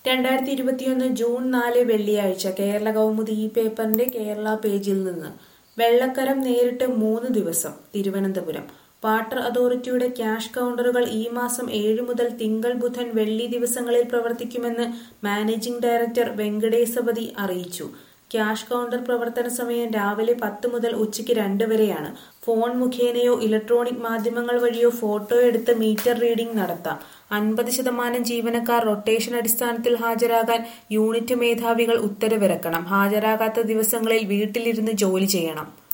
രണ്ടായിരത്തി ഇരുപത്തിയൊന്ന് ജൂൺ നാല് വെള്ളിയാഴ്ച കേരള കൗമുദി ഈ പേപ്പറിന്റെ കേരള പേജിൽ നിന്ന് വെള്ളക്കരം നേരിട്ട് മൂന്ന് ദിവസം തിരുവനന്തപുരം വാട്ടർ അതോറിറ്റിയുടെ ക്യാഷ് കൗണ്ടറുകൾ ഈ മാസം ഏഴ് മുതൽ തിങ്കൾ ബുധൻ വെള്ളി ദിവസങ്ങളിൽ പ്രവർത്തിക്കുമെന്ന് മാനേജിംഗ് ഡയറക്ടർ വെങ്കടേശപതി അറിയിച്ചു ക്യാഷ് കൗണ്ടർ പ്രവർത്തന സമയം രാവിലെ പത്ത് മുതൽ ഉച്ചയ്ക്ക് രണ്ട് വരെയാണ് ഫോൺ മുഖേനയോ ഇലക്ട്രോണിക് മാധ്യമങ്ങൾ വഴിയോ ഫോട്ടോ എടുത്ത് മീറ്റർ റീഡിംഗ് നടത്താം അൻപത് ശതമാനം ജീവനക്കാർ റൊട്ടേഷൻ അടിസ്ഥാനത്തിൽ ഹാജരാകാൻ യൂണിറ്റ് മേധാവികൾ ഉത്തരവിറക്കണം ഹാജരാകാത്ത ദിവസങ്ങളിൽ വീട്ടിലിരുന്ന് ജോലി ചെയ്യണം